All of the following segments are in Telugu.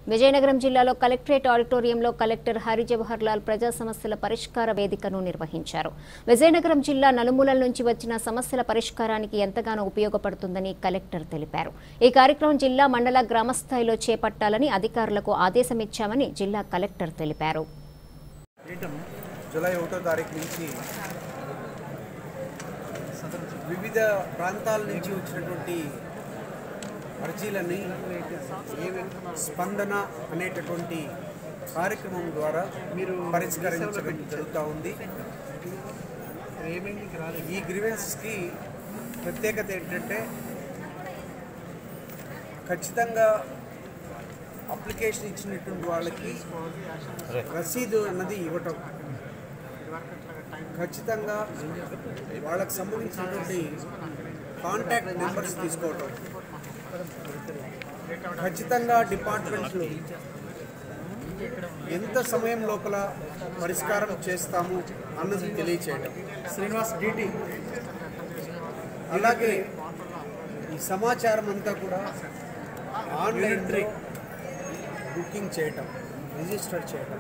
విజయనగరం జిల్లాలో కలెక్టరేట్ ఆడిటోరియంలో కలెక్టర్ హరి జవహర్ లాల్ ప్రజా సమస్యల పరిష్కార వేదికను నిర్వహించారు విజయనగరం జిల్లా నలుమూలల నుంచి వచ్చిన సమస్యల పరిష్కారానికి ఎంతగానో ఉపయోగపడుతుందని కలెక్టర్ తెలిపారు ఈ కార్యక్రమం జిల్లా మండల గ్రామస్థాయిలో చేపట్టాలని అధికారులకు ఆదేశమిచ్చామని జిల్లా కలెక్టర్ తెలిపారు జూలై ఒకటో తారీఖు నుంచి వివిధ ప్రాంతాల నుంచి వచ్చినటువంటి అర్జీలని స్పందన అనేటటువంటి కార్యక్రమం ద్వారా మీరు పరిష్కరించడం జరుగుతూ ఉంది ఈ గ్రీవెన్సెస్కి ప్రత్యేకత ఏంటంటే ఖచ్చితంగా అప్లికేషన్ ఇచ్చినటువంటి వాళ్ళకి రసీదు అన్నది ఇవ్వటం ఖచ్చితంగా వాళ్ళకి సంబంధించినటువంటి కాంటాక్ట్ నెంబర్స్ తీసుకోవటం ఖచ్చితంగా డిపార్ట్మెంట్లు ఎంత సమయం లోపల పరిష్కారం చేస్తాము అన్నది తెలియచేయటం శ్రీనివాస్ డిటి అలాగే ఈ సమాచారం అంతా కూడా ఆన్లైన్ బుకింగ్ చేయటం రిజిస్టర్ చేయటం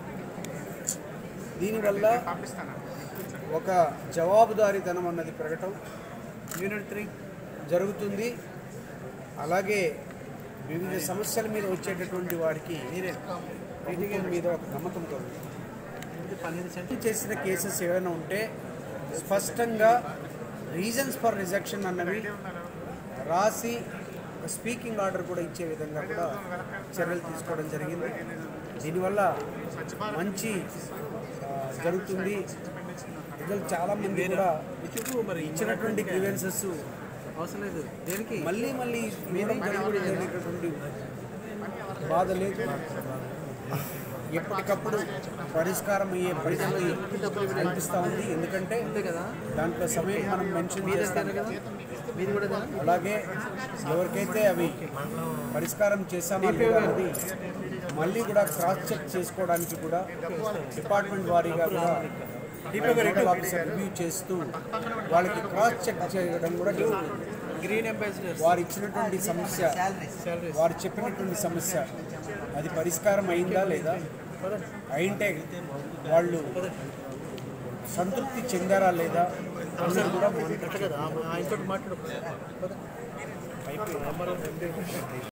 దీనివల్ల ఒక జవాబుదారీతనం అన్నది పెరగటం యూనిట్ త్రీ జరుగుతుంది అలాగే వివిధ సమస్యల మీద వచ్చేటటువంటి వారికి ప్రభుత్వం మీద ఒక నమ్మకంతో ఉంది. చేసిన కేసెస్ ఏమైనా ఉంటే స్పష్టంగా రీజన్స్ ఫర్ రిజెక్షన్ అన్నవి రాసి ఒక స్పీకింగ్ ఆర్డర్ కూడా ఇచ్చే విధంగా కూడా చర్యలు తీసుకోవడం జరిగింది దీనివల్ల మంచి ఆ, జరుగుతుంది ప్రజలు చాలా మంది కూడా మరి ఇచ్చినటువంటి గ్రీవెన్సెస్ అవసరం లేదు దేనికి మళ్ళీ మళ్ళీ ఇవ్వడం జరుగుతుంది అనేటటువంటి బాధ లేదు ఎప్పటికప్పుడు పరిష్కారం అయ్యే పరిస్థితి కనిపిస్తూ ఉంది ఎందుకంటే దాంట్లో సమయం మనం మెన్షన్ చేస్తాం కదా మీది కూడా ఇదేనా? అలాగే ఎవరికైతే అవి పరిష్కారం చేశామో లేదా అన్నది మళ్ళీ కూడా క్రాస్ చెక్ చేసుకోవడానికి కూడా డిపార్ట్మెంట్ వారీగా కూడా నోడల్ ఆఫీసర్ రివ్యూ చేస్తూ వాళ్ళకి క్రాస్ చెక్ చేయడం కూడా జరుగుతుంది గ్రీన్ అంబాసిడర్ వారు ఇచ్చినటువంటి సమస్య వారు చెప్పినటువంటి సమస్య అది పరిష్కారం అయిందా లేదా అయింటే వాళ్ళు సంతృప్తి చెందారా లేదా అన్నది కూడా మనం ఆయనతో మాట్లాడు